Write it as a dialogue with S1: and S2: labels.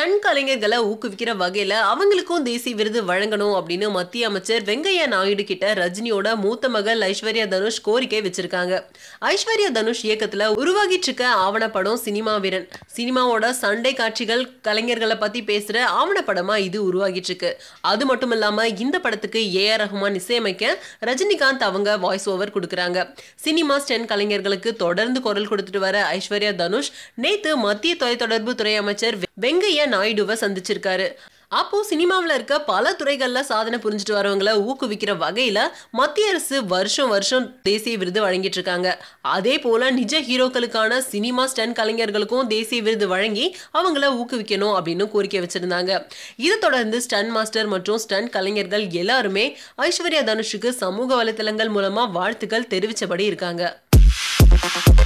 S1: stun கலைஞர்களை ஊக்குவிக்கிற வகையில அவங்களுக்கும் தேசிய விருது வழங்கணும் அப்படின்னு மத்திய அமைச்சர் வெங்கையா நாயுடு கிட்ட ரஜினியோட மூத்த மகள் ஐஸ்வர்யா தனுஷ் கோரிக்கை வச்சிருக்காங்க ஐஸ்வர்யா தனுஷ் இயக்கத்துல உருவாகிட்டு இருக்க ஆவணப்படம் சினிமா வீரன் சினிமாவோட சண்டை காட்சிகள் கலைஞர்களை பத்தி பேசுற ஆவணப்படமா இது உருவாகிட்டு இருக்கு அது மட்டும் இல்லாம இந்த படத்துக்கு ஏ ஆர் ரஹ்மான் இசையமைக்க ரஜினிகாந்த் அவங்க வாய்ஸ் ஓவர் கொடுக்குறாங்க சினிமா ஸ்டென் கலைஞர்களுக்கு தொடர்ந்து குரல் கொடுத்துட்டு வர ஐஸ்வர்யா தனுஷ் நேத்து மத்திய தொலைத்தொடர்பு துறை அமைச்சர் வெ- வெங்கையா நாயுடுவை சந்திச்சிருக்காரு அப்போ சினிமாவில் இருக்க பல துறைகள்ல சாதனை புரிஞ்சுட்டு வரவங்களை ஊக்குவிக்கிற வகையில மத்திய அரசு வருஷம் வருஷம் தேசிய விருது வழங்கிட்டு இருக்காங்க அதே போல நிஜ ஹீரோக்களுக்கான சினிமா ஸ்டன் கலைஞர்களுக்கும் தேசிய விருது வழங்கி அவங்கள ஊக்குவிக்கணும் அப்படின்னு கோரிக்கை வச்சிருந்தாங்க இதை தொடர்ந்து ஸ்டன் மாஸ்டர் மற்றும் ஸ்டன் கலைஞர்கள் எல்லாருமே ஐஸ்வர்யா தனுஷுக்கு சமூக வலைத்தளங்கள் மூலமா வாழ்த்துக்கள் தெரிவிச்சபடி இருக்காங்க